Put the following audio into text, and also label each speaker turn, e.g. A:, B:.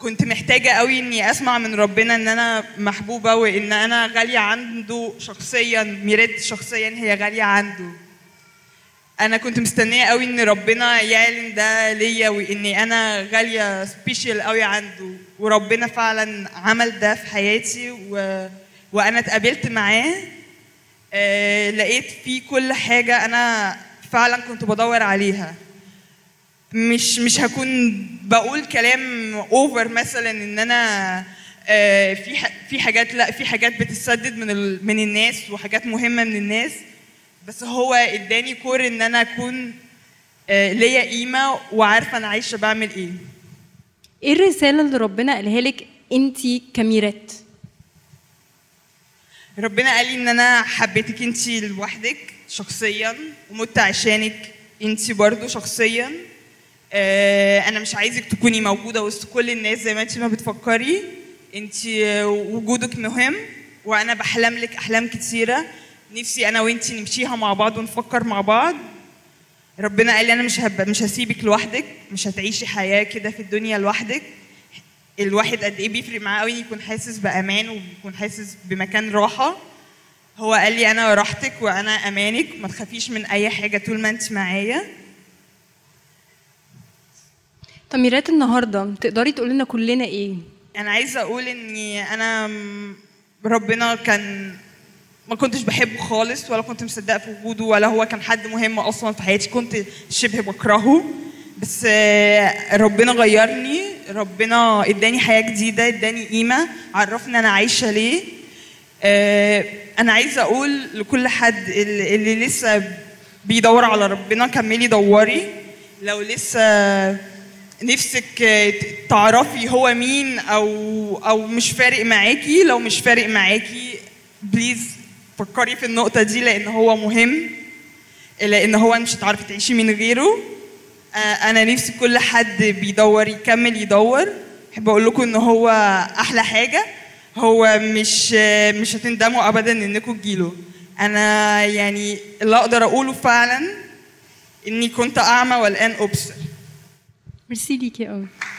A: كنت محتاجة قوي اني اسمع من ربنا ان انا محبوبة وان انا غالية عنده شخصيا ميريت شخصيا هي غالية عنده انا كنت مستنية قوي ان ربنا يعلن ده ليا واني انا غالية سبيشال قوي عنده وربنا فعلا عمل ده في حياتي و... وانا اتقابلت معاه آه لقيت فيه كل حاجة انا فعلا كنت بدور عليها مش مش هكون بقول كلام اوفر مثلا ان انا آه، في ح- في حاجات لا في حاجات بتتسدد من ال- من الناس وحاجات مهمه من الناس بس هو اداني كور ان انا اكون آه، ليا قيمه وعارفه انا عايشه بعمل ايه
B: ايه الرساله اللي ربنا قالها لك انت كميرات
A: ربنا قال لي ان انا حبيتك انت لوحدك شخصيا ومت عشانك انت برضو شخصيا آه، انا مش عايزك تكوني موجوده وسط كل الناس زي ما انت ما بتفكري انت وجودك مهم وانا بحلم لك احلام كتيره نفسي انا وانت نمشيها مع بعض ونفكر مع بعض ربنا قال لي انا مش هب... مش هسيبك لوحدك مش هتعيشي حياه كده في الدنيا لوحدك الواحد قد ايه بيفرق معاه قوي يكون حاسس بامان ويكون حاسس بمكان راحه هو قال لي انا راحتك وانا امانك ما تخافيش من اي حاجه طول ما انت معايا
B: طب ميرات النهارده تقدري تقولي لنا كلنا ايه
A: انا عايزه اقول اني انا م- ربنا كان ما كنتش بحبه خالص ولا كنت مصدقه في وجوده ولا هو كان حد مهم اصلا في حياتي كنت شبه بكرهه بس آه، ربنا غيرني ربنا اداني حياه جديده اداني قيمه عرفني انا عايشه ليه آه، انا عايزه اقول لكل حد اللي اللي لسه بيدور على ربنا كملي دوري لو لسه نفسك آه، ت- تعرفي هو مين او او مش فارق معاكي لو مش فارق معاكي بليز فكري في النقطه دي لان هو مهم لان هو مش هتعرفي تعيشي من غيره آه، انا نفسي كل حد بيدور يكمل يدور احب اقول لكم ان هو احلى حاجه هو مش آه، مش هتندموا ابدا انكم تجيله انا يعني اللي اقدر اقوله فعلا اني كنت اعمى والان ابصر
B: ميرسي ليكي قوي